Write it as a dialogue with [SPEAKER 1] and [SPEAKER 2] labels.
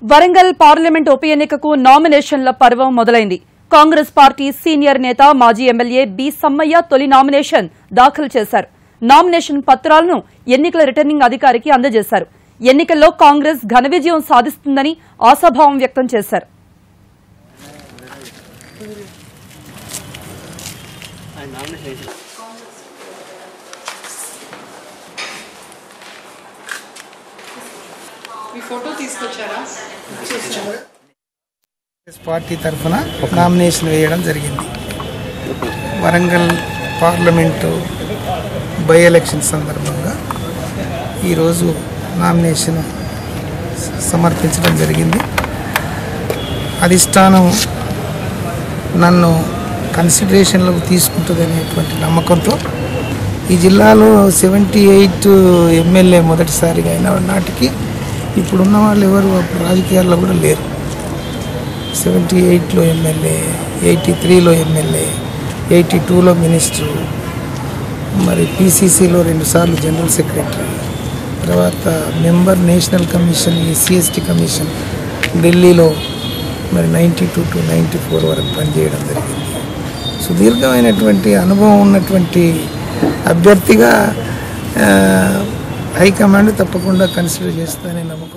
[SPEAKER 1] Warangal parliament ఉప ఎన్నికకు నామినేషన్ల పర్వం మొదలైంది కాంగ్రెస్ పార్టీ సీనియర్ నేత మాజీ ఎమ్మెల్యే బి సమ్మయ్య తొలి నామినేషన్ దాఖలు చేశారు నామినేషన్ పత్రాలను ఎన్నికల రిటర్నింగ్ అధికారికి అందజేశారు ఎన్నికల్లో కాంగ్రెస్ ఘన విజయం సాధిస్తుందని ఆశాభావం వ్యక్తం చేశారు
[SPEAKER 2] మీ ఫోటో తీసుకొచ్చారా
[SPEAKER 3] కాంగ్రెస్ పార్టీ తరఫున నామినేషన్ వేయడం జరిగింది వరంగల్ పార్లమెంటు బై ఎలక్షన్ సందర్భంగా ఈరోజు నామినేషన్ స- సమర్పించడం జరిగింది అధిష్టానం నన్ను కన్సిడరేషన్లోకి తీసుకుంటుంది అనేటువంటి నమ్మకంతో ఈ జిల్లాలో సెవెంటీ ఎయిట్ ఎమ్మెల్యే మొదటిసారిగా అయిన నాటికి ఇప్పుడున్న వాళ్ళు ఎవరు అప్పుడు రాజకీయాల్లో కూడా లేరు సెవెంటీ ఎయిట్లో ఎమ్మెల్యే ఎయిటీ త్రీలో ఎమ్మెల్యే ఎయిటీ టూలో మినిస్టరు మరి పీసీసీలో రెండుసార్లు జనరల్ సెక్రటరీ తర్వాత member national commission SC commission ఢిల్లీలో మరి ninety two to ninety four వరకు పనిచేయడం జరిగింది సుదీర్ఘమైనటువంటి అనుభవం ఉన్నటువంటి అభ్యర్థిగా ఆ, హైకమాండ్ తప్పకుండా కన్సిడర్ చేస్తానని నమ్మకం